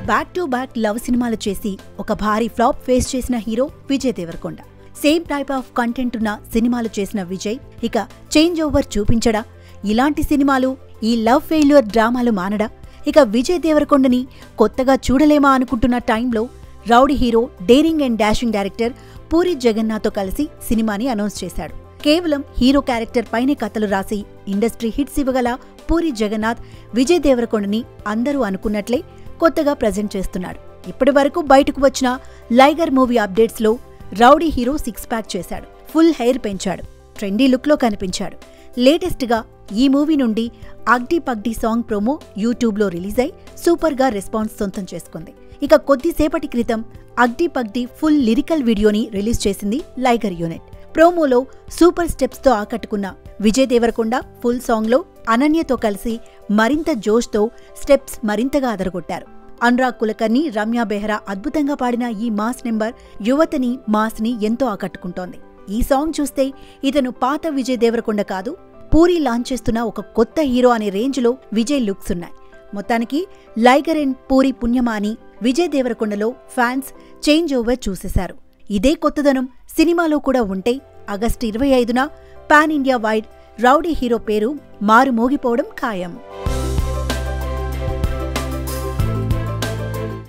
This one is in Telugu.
బ్యాక్ టు బ్యాక్ లవ్ సినిమాలు చేసి ఒక భారీ ఫ్లాప్ ఫేస్ చేసిన hero Vijay Devarakonda same type of content ఉన్న సినిమాలు చేసిన విజయ్ ఇక చేంజ్ ఓవర్ చూపించడా ఇలాంటి సినిమాలు ఈ లవ్ ఫెయిల్యూర్ డ్రామాలు మానడా ఇక విజయ్ దేవరకొండని కొత్తగా చూడలేమా అనుకుంటున్న టైంలో rowdy hero daring and dashing director Puri జగన్నాథ్తో కలిసి సినిమాని అనౌన్స్ చేశాడు కేవలం హీరో క్యారెక్టర్ పైనే కథలు రాసి ఇండస్ట్రీ హిట్స్ ఇవ్వగల పూరి జగన్నాథ్ విజయ్ దేవరకొండని అందరూ అనుకున్నట్లే కొత్తగా ప్రజెంట్ చేస్తున్నాడు ఇప్పటి వరకు బయటకు వచ్చిన లైగర్ మూవీ అప్డేట్స్లో రౌడీ హీరో సిక్స్ ప్యాక్ చేశాడు ఫుల్ హెయిర్ పెంచాడు ట్రెండీ లుక్లో కనిపించాడు లేటెస్ట్గా ఈ మూవీ నుండి అగ్డి పగ్డి సాంగ్ ప్రోమో యూట్యూబ్లో రిలీజ్ అయి సూపర్గా రెస్పాన్స్ సొంతం చేసుకుంది ఇక కొద్దిసేపటి క్రితం అగ్డి పగ్డి ఫుల్ లిరికల్ వీడియోని రిలీజ్ చేసింది లైగర్ యూనిట్ ప్రోమోలో సూపర్ స్టెప్స్తో ఆకట్టుకున్న విజయ్ దేవరకొండ ఫుల్ సాంగ్లో అనన్యతో కలిసి మరింత జోష్తో స్టెప్స్ మరింతగా అదరగొట్టారు అనురాగ్ కులకర్ణి రమ్య బెహ్రా అద్భుతంగా పాడిన ఈ మాస్ నెంబర్ యువతని మాస్ని ఎంతో ఆకట్టుకుంటోంది ఈ సాంగ్ చూస్తే ఇతను పాత విజయ్ దేవరకొండ కాదు పూరి లాంచ్ చేస్తున్న ఒక కొత్త హీరో అనే రేంజ్లో విజయ్ లుక్స్ ఉన్నాయి మొత్తానికి లైగర్ అండ్ పూరి పుణ్యమా అని విజయ్ దేవరకొండలో ఫ్యాన్స్ చేంజ్ ఓవర్ చూసేశారు ఇదే కొత్తదనం సినిమాలో కూడా ఉంటే ఆగస్టు ఇరవై ఐదున pan India wide rowdy hero పేరు మారుమోగిపోవడం ఖాయం